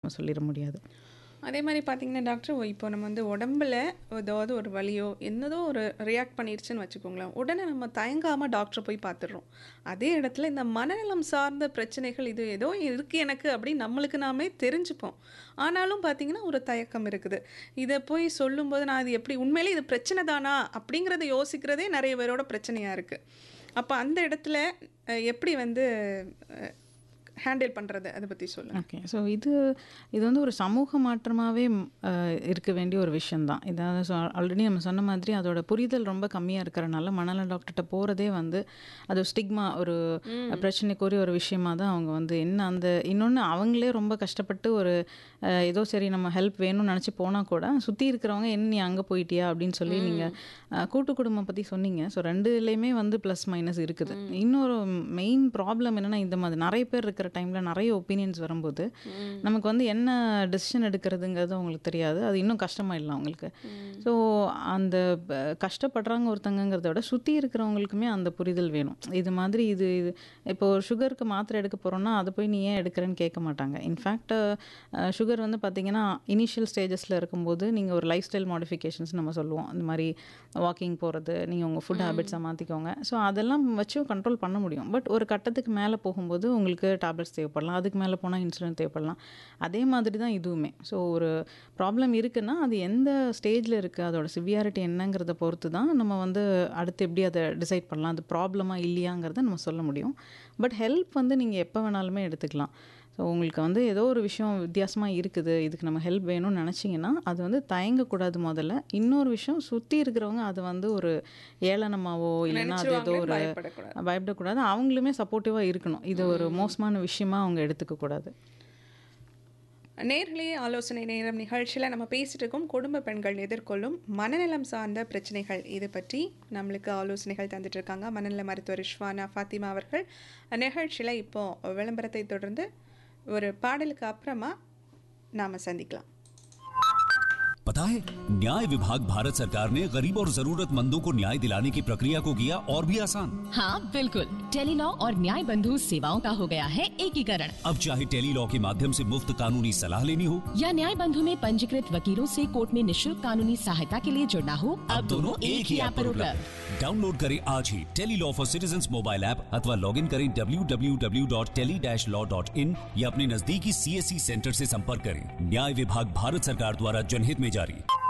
நம்ம சொல்லிட முடியாது அதே மாதிரி பார்த்தீங்கன்னா டாக்டர் இப்போ நம்ம வந்து உடம்புல ஏதாவது ஒரு வலியோ என்னதோ ஒரு ரியாக்ட் பண்ணிருச்சுன்னு வச்சுக்கோங்களேன் உடனே நம்ம தயங்காமல் டாக்டரை போய் பார்த்துடுறோம் அதே இடத்துல இந்த மனநலம் சார்ந்த பிரச்சனைகள் இது ஏதோ இருக்குது எனக்கு அப்படின்னு நம்மளுக்கு நாமே தெரிஞ்சுப்போம் ஆனாலும் பார்த்தீங்கன்னா ஒரு தயக்கம் இருக்குது இதை போய் சொல்லும்போது நான் இது எப்படி உண்மையிலே இது பிரச்சனை தானா அப்படிங்கிறத யோசிக்கிறதே நிறைய பேரோட பிரச்சனையாக இருக்குது அப்போ அந்த இடத்துல அஹ், எப்படி வந்து ஹேண்டில் பண்ணுறது அதை பற்றி சொல்லுங்கள் ஓகே ஸோ இது இது வந்து ஒரு சமூக மாற்றமாகவே இருக்க வேண்டிய ஒரு விஷயந்தான் இதாவது ஸோ ஆல்ரெடி நம்ம சொன்ன மாதிரி அதோட புரிதல் ரொம்ப கம்மியாக இருக்கிறனால மனநல டாக்டர்கிட்ட போகிறதே வந்து அது ஸ்டிக்மா ஒரு பிரச்சனைக்குரிய ஒரு விஷயமா தான் அவங்க வந்து என்ன அந்த இன்னொன்று அவங்களே ரொம்ப கஷ்டப்பட்டு ஒரு அஹ், ஏதோ சரி நம்ம ஹெல்ப் வேணும்னு நினச்சி போனால் கூட சுற்றி இருக்கிறவங்க என்ன நீ அங்கே போயிட்டியா அப்படின்னு சொல்லி நீங்கள் கூட்டு குடும்பம் பற்றி சொன்னீங்க ஸோ ரெண்டுலேயுமே வந்து ப்ளஸ் மைனஸ் இருக்குது இன்னொரு மெயின் ப்ராப்ளம் என்னென்னா இந்த மாதிரி நிறைய பேர் இருக்கிற டைமில் நிறைய ஒப்பீனியன்ஸ் வரும்போது நமக்கு வந்து என்ன டெசிஷன் எடுக்கிறதுங்கிறது அவங்களுக்கு தெரியாது அது இன்னும் கஷ்டமாயிடலாம் அவங்களுக்கு ஸோ அந்த ப- கஷ்டப்படுறாங்க ஒருத்தங்கங்கிறத விட சுற்றி இருக்கிறவங்களுக்குமே அந்த புரிதல் வேணும் இது மாதிரி இது இது இப்போ சுகருக்கு மாத்திரை எடுக்க போகிறோம்னா அதை போய் நீ ஏன் எடுக்கிறேன்னு கேட்க மாட்டாங்க இன்ஃபேக்ட் சுகர் வந்து பார்த்தீங்கன்னா இனிஷியல் ஸ்டேஜஸில் இருக்கும்போது நீங்கள் ஒரு லைஃப் ஸ்டைல் மாடிஃபிகேஷன்ஸ் நம்ம சொல்லுவோம் இந்த மாதிரி வாக்கிங் போகிறது நீங்கள் உங்கள் ஃபுட் ஹேபிட்ஸை மாற்றிக்கோங்க ஸோ அதெல்லாம் வச்சு கண்ட்ரோல் பண்ண முடியும் பட் ஒரு கட்டத்துக்கு மேலே போகும்போது உங்களுக்கு டேப்லெட்ஸ் தேவைப்படலாம் அதுக்கு மேலே போனால் இன்சுலின் தேவைப்படலாம் அதே மாதிரி தான் இதுவுமே ஸோ ஒரு ப்ராப்ளம் இருக்குன்னா அது எந்த ஸ்டேஜில் இருக்குது அதோட சிவியாரிட்டி என்னங்கிறத பொறுத்து தான் நம்ம வந்து அடுத்து எப்படி அதை டிசைட் பண்ணலாம் அது ப்ராப்ளமாக இல்லையாங்கிறத நம்ம சொல்ல முடியும் பட் ஹெல்ப் வந்து நீங்கள் எப்போ வேணாலுமே எடுத்துக்கலாம் ஸோ உங்களுக்கு வந்து ஏதோ ஒரு விஷயம் வித்தியாசமாக இருக்குது இதுக்கு நம்ம ஹெல்ப் வேணும்னு நினச்சிங்கன்னா அது வந்து தயங்கக்கூடாது முதல்ல இன்னொரு விஷயம் சுற்றி இருக்கிறவங்க அது வந்து ஒரு ஏளனமாவோ இல்லைன்னா அது ஏதோ ஒரு பயப்படக்கூடாது பயப்படக்கூடாது அவங்களுமே சப்போர்ட்டிவாக இருக்கணும் இது ஒரு மோசமான விஷயமா அவங்க எடுத்துக்கக்கூடாது நேர்களே ஆலோசனை நேரம் நிகழ்ச்சியில் நம்ம பேசிட்டு இருக்கோம் குடும்ப பெண்கள் எதிர்கொள்ளும் மனநலம் சார்ந்த பிரச்சனைகள் இது பற்றி நம்மளுக்கு ஆலோசனைகள் தந்துட்டு இருக்காங்க மனநல மருத்துவர் ரிஷ்வானா ஃபாத்திமா அவர்கள் நிகழ்ச்சியில் இப்போ விளம்பரத்தை தொடர்ந்து ஒரு பாடலுக்கு அப்புறமா நாம் சந்திக்கலாம் पता है न्याय विभाग भारत सरकार ने गरीब और जरूरतमंदों को न्याय दिलाने की प्रक्रिया को किया और भी आसान हाँ बिल्कुल टेलीलॉ और न्याय बंधु सेवाओं का हो गया है एकीकरण अब चाहे टेली लॉ के माध्यम से मुफ्त कानूनी सलाह लेनी हो या न्याय बंधु में पंजीकृत वकीलों से कोर्ट में निशुल्क कानूनी सहायता के लिए जुड़ना हो अब दोनों एक ही ऐप पर उपलब्ध डाउनलोड करें आज ही Tele Law for citizen mobile app अथवा लॉग इन करें www.tele-law.in या अपने नजदीकी सीएससी सेंटर से संपर्क करें न्याय विभाग भारत सरकार द्वारा जनहित में जारी